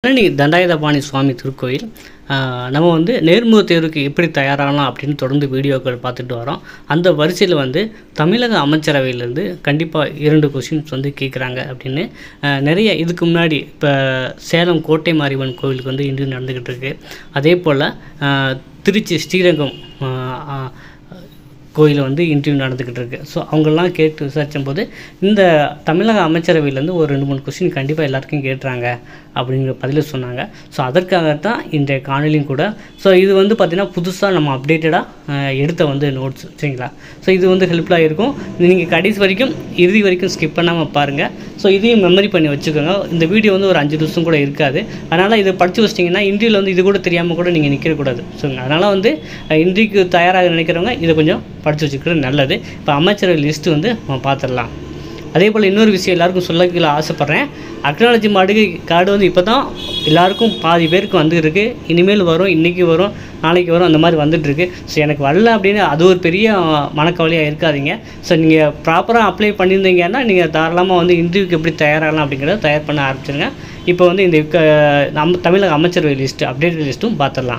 பழனி தண்டாயுதபாணி சுவாமி திருக்கோயில் ஆஹ் நம்ம வந்து நேர்முக தேர்வுக்கு எப்படி தயாராகலாம் அப்படின்னு தொடர்ந்து வீடியோக்கள் பார்த்துட்டு வரோம் அந்த வரிசையில் வந்து தமிழக அமைச்சரவையிலேருந்து கண்டிப்பாக இரண்டு கொஷின்ஸ் வந்து கேட்குறாங்க அப்படின்னு ஆஹ் நிறைய இதுக்கு முன்னாடி இப்போ சேலம் கோட்டை மாரியம்மன் கோவிலுக்கு வந்து இன்று நடந்துக்கிட்டு இருக்கு அதே போல் திருச்சி ஸ்ரீரங்கம் ஆஹ் ஆஹ் கோயிலில் வந்து இன்டர்வியூ நடந்துக்கிட்டு இருக்கு ஸோ அவங்கெல்லாம் கேட்டு விசாரிச்சும் போது இந்த தமிழக அமைச்சரவையிலேருந்து ஒரு ரெண்டு மூணு கொஸ்டின் கண்டிப்பாக எல்லாருக்கும் கேட்டுறாங்க அப்படிங்கிற பதிலை சொன்னாங்க ஸோ அதற்காகத்தான் இந்த காணொலியும் கூட ஸோ இது வந்து பார்த்திங்கன்னா புதுசாக நம்ம அப்டேட்டடாக எடுத்த வந்து நோட்ஸ் சரிங்களா ஸோ இது வந்து ஹெல்ப்ஃபுல்லாக இருக்கும் நீங்கள் கடைசி வரைக்கும் இறுதி வரைக்கும் ஸ்கிப் பண்ணாமல் பாருங்கள் ஸோ இதையும் மெமரி பண்ணி வச்சுக்கோங்க இந்த வீடியோ வந்து ஒரு அஞ்சு நிமிஷம் கூட இருக்காது அதனால் இதை படித்து வச்சிட்டிங்கன்னா இன்டர்வியூவில் வந்து இது கூட தெரியாமல் கூட நீங்கள் நிற்கக்கூடாது ஸோ அதனால் வந்து இன்றைக்கு தயாராக நினைக்கிறவங்க இதை கொஞ்சம் படித்து வச்சுக்கிறது நல்லது இப்போ அமைச்சரவை லிஸ்ட்டு வந்து நம்ம பார்த்துடலாம் அதே போல் இன்னொரு விஷயம் எல்லாருக்கும் சொல்லக்கல ஆசைப்பட்றேன் அக்னாலஜி மாடுக்கு கார்டு வந்து இப்போ தான் எல்லாருக்கும் பாதி பேருக்கு வந்துருக்கு இனிமேல் வரும் இன்றைக்கி வரும் நாளைக்கு வரும் அந்த மாதிரி வந்துட்டுருக்கு ஸோ எனக்கு வரல அப்படின்னு அது ஒரு பெரிய மனக்கவலையாக இருக்காதீங்க ஸோ நீங்கள் ப்ராப்பராக அப்ளை பண்ணியிருந்தீங்கன்னா நீங்கள் தாராளமாக வந்து இன்டர்வியூக்கு எப்படி தயாராகலாம் அப்படிங்கிறத தயார் பண்ண ஆரம்பிச்சிருங்க இப்போ வந்து இந்த க- நம்ம தமிழக அமைச்சரவை லிஸ்ட்டு அப்டேட் லிஸ்ட்டும் பார்த்துடலாம்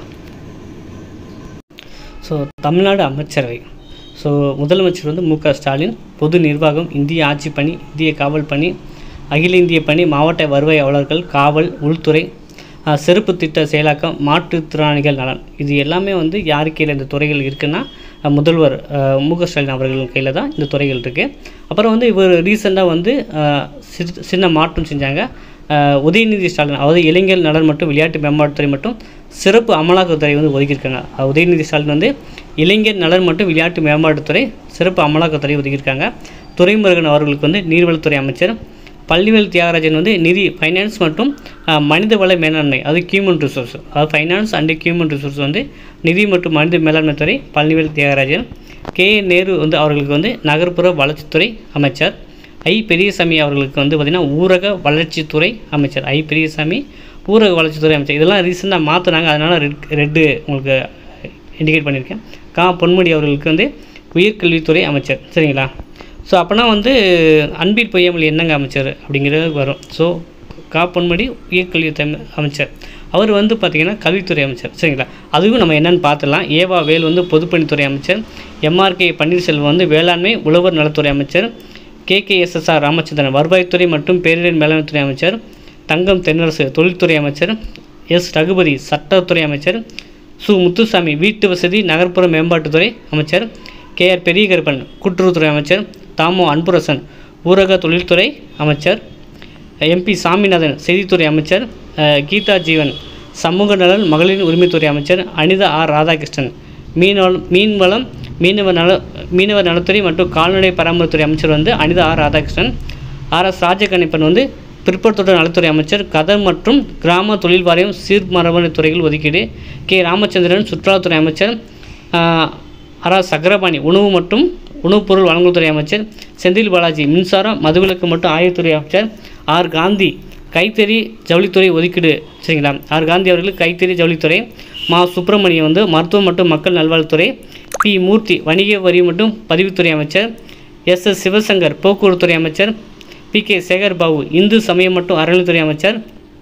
ஸோ தமிழ்நாடு அமைச்சரவை ஸோ முதலமைச்சர் வந்து மு க ஸ்டாலின் பொது நிர்வாகம் இந்திய ஆட்சி பணி இந்திய காவல் பணி அகில இந்திய பணி மாவட்ட வருவாய் அலுவலர்கள் காவல் உள்துறை அஹ், செருப்பு திட்ட செயலாக்கம் மாற்றுத்திறனாளிகள் நலன் இது எல்லாமே வந்து யாரு கீழே இந்த துறைகள் இருக்குன்னா அஹ், முதல்வர் அஹ், மு க ஸ்டாலின் அவர்கள் கையில் தான் இந்த துறைகள் இருக்குது அப்புறம் வந்து இவர் ரீசெண்டாக வந்து அஹ், சிறு- சின்ன மாற்றம் செஞ்சாங்க அஹ், உதயநிதி ஸ்டாலின் அதாவது இளைஞர் நலன் மற்றும் விளையாட்டு மேம்பாட்டுத்துறை மட்டும் சிறப்பு அமலாக்கத்துறை வந்து ஒதுக்கியிருக்காங்க அஹ், உதயநிதி ஸ்டாலின் வந்து இளைஞர் நலன் மற்றும் விளையாட்டு மேம்பாட்டுத்துறை சிறப்பு அமலாக்கத்துறை ஒதுக்கியிருக்காங்க துரைமுருகன் அவர்களுக்கு வந்து நீர்வளத்துறை அமைச்சர் பள்ளிவேல் தியாகராஜன் வந்து நிதி ஃபைனான்ஸ் மற்றும் அஹ், மனிதவள மேலாண்மை அது ஹியூமன் ரிசோர்ஸ் அதாவது ஃபைனான்ஸ் அண்ட் ஹியூமன் ரிசோர்ஸ் வந்து நிதி மற்றும் மனித மேலாண்மை துறை பள்ளிவேல் தியாகராஜன் கே நேரு வந்து அவர்களுக்கு வந்து நகர்ப்புற வளர்ச்சித்துறை அமைச்சர் ஐ பெரியசாமி அவர்களுக்கு வந்து பார்த்திங்கன்னா ஊரக வளர்ச்சித்துறை அமைச்சர் ஐ பெரியசாமி ஊரக வளர்ச்சித்துறை அமைச்சர் இதெல்லாம் ரீசெண்டாக மாற்றினாங்க அதனால் ரெட் ரெட்டு உங்களுக்கு இண்டிகேட் பண்ணியிருக்கேன் கா பொன்முடி அவர்களுக்கு வந்து உயர்கல்வித்துறை அமைச்சர் சரிங்களா ஸோ அப்போனா வந்து அன்பில் பொய்யாமல் என்னங்க அமைச்சர் அப்படிங்கிறது வரும் ஸோ கா பொன்முடி உயர்கல்வித்துறை அமை- அமைச்சர் அவர் வந்து பார்த்திங்கன்னா கல்வித்துறை அமைச்சர் சரிங்களா அதுவும் நம்ம என்னென்னு பார்த்துடலாம் ஏவா வேல் வந்து பொதுப்பணித்துறை அமைச்சர் எம்ஆர்கே பன்னீர்செல்வம் வந்து வேளாண்மை உழவர் நலத்துறை அமைச்சர் கேகேஎஸ்எஸ்ஆர் ராமச்சந்திரன் வருவாய்த்துறை மற்றும் பேரிடர் மேலாண்மைத்துறை அமைச்சர் தங்கம் தென்னரசு தொழில்துறை அமைச்சர் எஸ் ரகுபதி சட்டத்துறை அமைச்சர் சு முத்துசாமி வீட்டு வசதி நகர்ப்புற மேம்பாட்டுத்துறை அமைச்சர் கே ஆர் பெரியகருப்பன் கூட்டுறவுத்துறை அமைச்சர் தாமோ அன்புரசன் ஊரக தொழில்துறை அமைச்சர் எம்பி சாமிநாதன் செய்தித்துறை அமைச்சர் அஹ், கீதா ஜீவன் சமூக நலன் மகளிர் உரிமைத்துறை அமைச்சர் அனிதா ஆர் ராதாகிருஷ்ணன் மீன்வளம் மீன்வளம் மீனவ நல மீனவர் நலத்துறை மற்றும் கால்நடை பராமரிப்புத்துறை அமைச்சர் வந்து Anitha R Radhakrishnan R S Rajakannappan வந்து பிற்படுத்தோட்ட நலத்துறை அமைச்சர் கதர் மற்றும் கிராம தொழில் வாரியம் சீர்மரபணு துறைகள் ஒதுக்கீடு கே ராமச்சந்திரன் சுற்றுலாத்துறை அமைச்சர் ஆஹ், அரா சக்கரபாணி உணவு மற்றும் உணவுப் பொருள் வழங்கல்துறை அமைச்சர் செந்தில் பாலாஜி மின்சாரம் மதுவிலக்கு மற்றும் ஆயுத்துறை அமைச்சர் ஆர் காந்தி கைத்தறி ஜவுளித்துறை ஒதுக்கீடு சரிங்களா ஆர் காந்தி அவர்களுக்கு கைத்தறி ஜவுளித்துறை மா சுப்பிரமணியம் வந்து மருத்துவம் மற்றும் மக்கள் நல்வாழ்வுத்துறை பி மூர்த்தி வணிக வரி மற்றும் பதிவுத்துறை அமைச்சர் எஸ் எஸ் சிவசங்கர் போக்குவரத்துறை அமைச்சர் பி கே சேகர் பாபு இந்து சமயம் மற்றும் அறநிலைத்துறை அமைச்சர்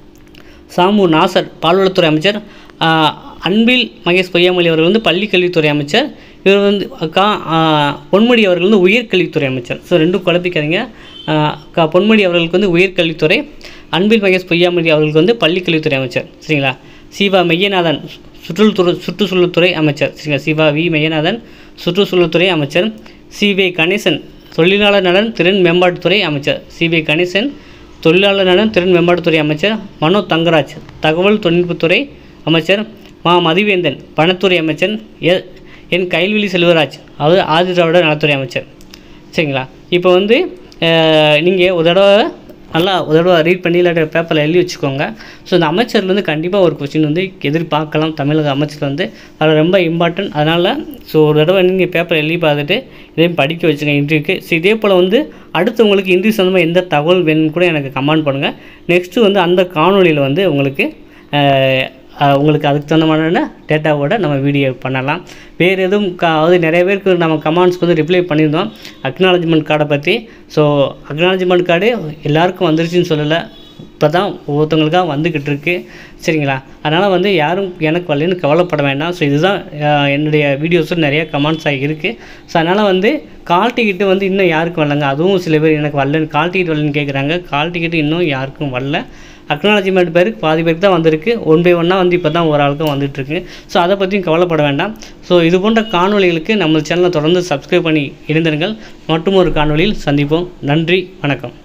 சாமு நாசர் பால்வளத்துறை அமைச்சர் ஆஹ், அன்பில் மகேஷ் பொய்யாமொழி அவர்கள் வந்து பள்ளி கல்வித்துறை அமைச்சர் இவர் வந்து கா ஆஹ், பொன்முடி அவர்கள் வந்து உயர்கல்வித்துறை அமைச்சர் ஸோ ரெண்டும் குழப்பிக்காதீங்க ஆஹ், கா பொன்முடி அவர்களுக்கு வந்து உயர்கல்வித்துறை அன்பில் மகேஷ் பொய்யாமொழி அவர்களுக்கு வந்து பள்ளி கல்வித்துறை அமைச்சர் சரிங்களா சிவா மெய்யநாதன் சுற்றுத்துறை சுற்றுச்சூழல்துறை அமைச்சர் சரிங்களா சிவா வி மெய்யநாதன் சுற்றுச்சூழல்துறை அமைச்சர் சி வே கணேசன் தொழிலாளர் நலன் திறன் மேம்பாட்டுத்துறை அமைச்சர் சி வே கணேசன் தொழிலாளர் நலன் திறன் மேம்பாட்டுத்துறை அமைச்சர் மனோ தங்கராஜ் தகவல் தொழில்நுட்பத்துறை அமைச்சர் மா மதிவேந்தன் பணத்துறை அமைச்சர் எ என் கைல்வெளி செல்வராஜ் அவர் ஆதிதிராவிட நலத்துறை அமைச்சர் சரிங்களா இப்போ வந்து நீங்கள் ஒரு தடவை நல்லா ஒரு தடவை ரீட் பண்ணி இல்லாட்ட பேப்பரில் எழுதி வச்சுக்கோங்க ஸோ இந்த அமைச்சர்லேருந்து கண்டிப்பாக ஒரு கொஸ்டின் வந்து எதிர்பார்க்கலாம் தமிழக அமைச்சர் வந்து அது ரொம்ப இம்பார்ட்டன்ட் அதனால் ஸோ ஒரு தடவை நீங்கள் பேப்பர் எழுதி பார்த்துட்டு இதையும் படிக்க வச்சுங்க இன்டர்வியூக்கு ஸோ இதே போல் வந்து அடுத்து உங்களுக்கு இன்டர்வியூ சம்மந்தமாக எந்த தகவல் வேணும்னு கூட எனக்கு கமெண்ட் பண்ணுங்கள் நெக்ஸ்ட்டு வந்து அந்த காணொளியில் வந்து உங்களுக்கு அஹ், அஹ், உங்களுக்கு அதுக்கு தகுந்தமான டேட்டாவோட நம்ம வீடியோ பண்ணலாம் வேறு எதுவும் க அதாவது நிறைய பேருக்கு நம்ம கமெண்ட்ஸ்க்கு வந்து ரிப்ளை பண்ணியிருந்தோம் அக்னாலஜ்மெண்ட் கார்டை பற்றி ஸோ அக்னாலஜ்மெண்ட் கார்டு எல்லாருக்கும் வந்துருச்சுன்னு சொல்லலை இப்போ தான் ஒவ்வொருத்தவங்களுக்காக வந்துக்கிட்டு இருக்கு சரிங்களா அதனால் வந்து யாரும் எனக்கு வரலன்னு கவலைப்பட வேண்டாம் ஸோ இதுதான் அஹ், என்னுடைய வீடியோஸும் நிறைய கமெண்ட்ஸ் ஆகி இருக்குது ஸோ அதனால் வந்து கால் டிக்கெட்டு வந்து இன்னும் யாருக்கும் வரலங்க அதுவும் சில பேர் எனக்கு வரலன்னு கால் டிக்கெட் வரலன்னு கேட்குறாங்க கால் டிக்கெட்டு இன்னும் யாருக்கும் வரல அக்னாலஜிமெண்ட் பேருக்கு பாதி பேருக்கு தான் வந்திருக்கு ஒன் பை ஒன்னாக வந்து இப்போ தான் ஒரு ஆளுக்கும் வந்துட்டுருக்கு ஸோ அதை பற்றியும் கவலைப்பட வேண்டாம் ஸோ இது போன்ற காணொளிகளுக்கு நம்ம சேனலை தொடர்ந்து சப்ஸ்கிரைப் பண்ணி இணைந்திருங்கள் மற்றும் ஒரு காணொளியில் சந்திப்போம் நன்றி வணக்கம்